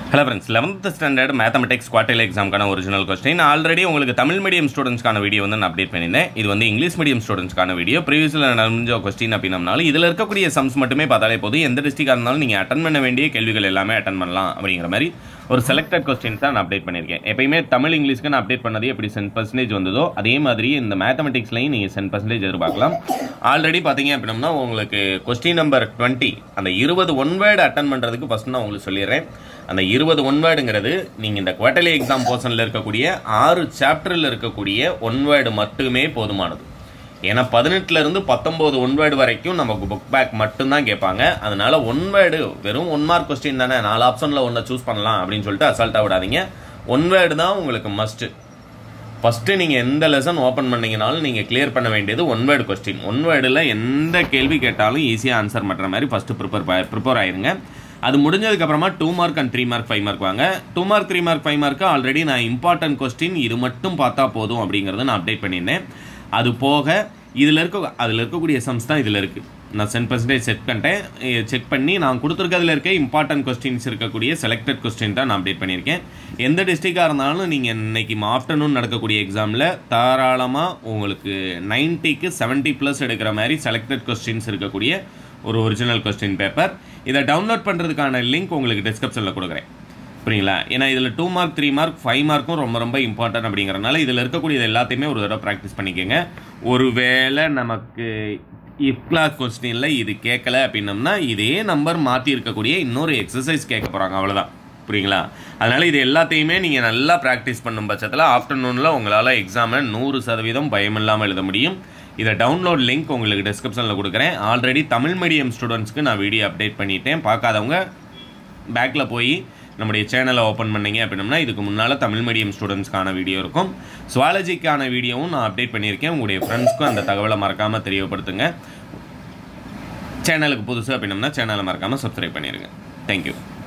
hello friends eleventh standard mathematics quarterly எக்ஸாம்க்கான original question already உங்களுக்கு Tamil medium ஸ்டூடெண்ட்ஸ்க்கான video வந்து நான் அப்டேட் பண்ணியிருந்தேன் இது வந்து இங்கிலீஷ் மீடியம் ஸ்டூடெண்ட்ஸ்க்கான வீடியோ ப்ரீவியஸில் நடந்த கொஸ்டின் அப்படின்னம்னாலும் இதில் இருக்கக்கூடிய சம்ஸ் மட்டுமே பார்த்தாலே போதும் எந்த டிஸ்ட்ரிக்டாக இருந்தாலும் நீங்கள் அட்டன் பண்ண வேண்டிய கேள்விகள் எல்லாமே அட்டன் பண்ணலாம் அப்படிங்கிற மாதிரி ஒரு செலக்டட் கொஸ்டின்ஸ் தான் நான் அப்டேட் பண்ணியிருக்கேன் எப்பயுமே தமிழ் இங்கிலீஷ்க்கு நான் அப்டேட் பண்ணதே எப்படி சென்ட் பர்சன்டேஜ் வந்ததோ அதே மாதிரி இந்த மேத்தமெட்டிக்ஸ்லையும் நீங்கள் சென்ட் பர்சன்டேஜ் எதிர்பார்க்கலாம் ஆல்ரெடி பார்த்தீங்க அப்படின்னா உங்களுக்கு கொஸ்டின் நம்பர் டுவெண்ட்டி அந்த இருபது ஒன் வேர்டு அட்டன் பண்ணுறதுக்கு ஃபஸ்ட் நான் உங்களுக்கு சொல்லிடுறேன் அந்த இருபது ஒன் வேர்டுங்கிறது நீங்கள் இந்த குவார்டர்லி எக்ஸாம் போர்ஷனில் இருக்கக்கூடிய ஆறு சாப்டரில் இருக்கக்கூடிய ஒன் வேர்டு மட்டுமே போதுமானது ஏன்னா பதினெட்டுல இருந்து பத்தொன்பது ஒன் வேர்டு வரைக்கும் நமக்கு புக் பேக் மட்டும்தான் கேட்பாங்க அதனால ஒன் வேர்டு வெறும் ஒன் மார்க் கொஸ்டின் தானே நாலு ஆப்ஷனில் ஒன்றை சூஸ் பண்ணலாம் அப்படின்னு சொல்லிட்டு அசால்ட்டாக விடாதீங்க ஒன் வேர்டு தான் உங்களுக்கு மஸ்ட்டு ஃபஸ்ட்டு நீங்கள் எந்த லெசன் ஓப்பன் பண்ணீங்கனாலும் நீங்கள் கிளியர் பண்ண வேண்டியது ஒன் வேர்டு கொஸ்டின் ஒன் வேர்டில் எந்த கேள்வி கேட்டாலும் ஈஸியாக ஆன்சர் பண்ணுற மாதிரி ஃபஸ்ட்டு ப்ரிப்பேர் ப்ரிப்பேர் ஆயிருங்க அது முடிஞ்சதுக்கப்புறமா two mark and three mark five mark வாங்க two mark three mark five mark already நான் இம்பார்ட்டன்ட் கொஸ்டின் இது மட்டும் பார்த்தா போதும் அப்படிங்கிறத நான் அப்டேட் பண்ணியிருந்தேன் அது போக இதில் இருக்க அதில் இருக்கக்கூடிய சம்ஸ் தான் இதில் இருக்குது நான் சென் பர்சன்டேஜ் செக் பண்ணிட்டேன் செக் பண்ணி நான் கொடுத்துருக்கிறதுல இருக்க இம்பார்ட்டன்ட் கொஸ்டின்ஸ் இருக்கக்கூடிய செலக்டட் கொஸ்டின் தான் நான் அப்டேட் பண்ணியிருக்கேன் எந்த டிஸ்ட்ரிக்டாக இருந்தாலும் நீங்கள் இன்னைக்கு ஆஃப்டர்நூன் நடக்கக்கூடிய எக்ஸாமில் தாராளமாக உங்களுக்கு நைன்ட்டிக்கு செவன்ட்டி ப்ளஸ் எடுக்கிற மாதிரி செலக்டட் கொஸ்டின்ஸ் இருக்கக்கூடிய ஒரு ஒரிஜினல் கொஸ்டின் பேப்பர் இதை டவுன்லோட் பண்ணுறதுக்கான லிங்க் உங்களுக்கு டிஸ்கிரிப்ஷனில் கொடுக்குறேன் புரியுங்களா ஏன்னா இதில் two mark three mark five மார்க்கும் ரொம்ப ரொம்ப இம்பார்ட்டன்ட் அப்படிங்கிறனால இதில் இருக்கக்கூடியது எல்லாத்தையுமே ஒரு தடவை ப்ராக்டிஸ் பண்ணிக்கோங்க ஒருவேளை நமக்கு இஃப் கிளாஸ் கொஸ்டினில் இது கேட்கல அப்படின்னம்னா இதே நம்பர் மாற்றி இருக்கக்கூடிய இன்னொரு எக்ஸசைஸ் கேட்க போகிறாங்க அவ்வளோதான் புரியுங்களா அதனால் இது எல்லாத்தையுமே நீங்கள் நல்லா ப்ராக்டிஸ் பண்ணும் பட்சத்தில் ஆஃப்டர்நூனில் உங்களால் எக்ஸாமை நூறு சதவீதம் பயமில்லாமல் எழுத முடியும் இதை டவுன்லோட் லிங்க் உங்களுக்கு டிஸ்கிரிப்ஷனில் கொடுக்குறேன் ஆல்ரெடி தமிழ் மீடியம் ஸ்டூடெண்ட்ஸ்க்கு நான் வீடியோ அப்டேட் பண்ணிட்டேன் பார்க்காதவங்க பேக்கில் போய் நம்முடைய சேனலை ஓப்பன் பண்ணீங்க அப்படின்னம்னா இதுக்கு முன்னால் தமிழ் மீடியம் ஸ்டூடெண்ட்ஸ்க்கான வீடியோ இருக்கும் சுவாலஜிக்கான வீடியோவும் நான் அப்டேட் பண்ணியிருக்கேன் உங்களுடைய ஃப்ரெண்ட்ஸ்க்கும் அந்த தகவலை மறக்காமல் தெரியப்படுத்துங்க சேனலுக்கு புதுசு அப்படின்னம்னா சேனலை மறக்காமல் சப்ஸ்கிரைப் பண்ணிடுங்க தேங்க்யூ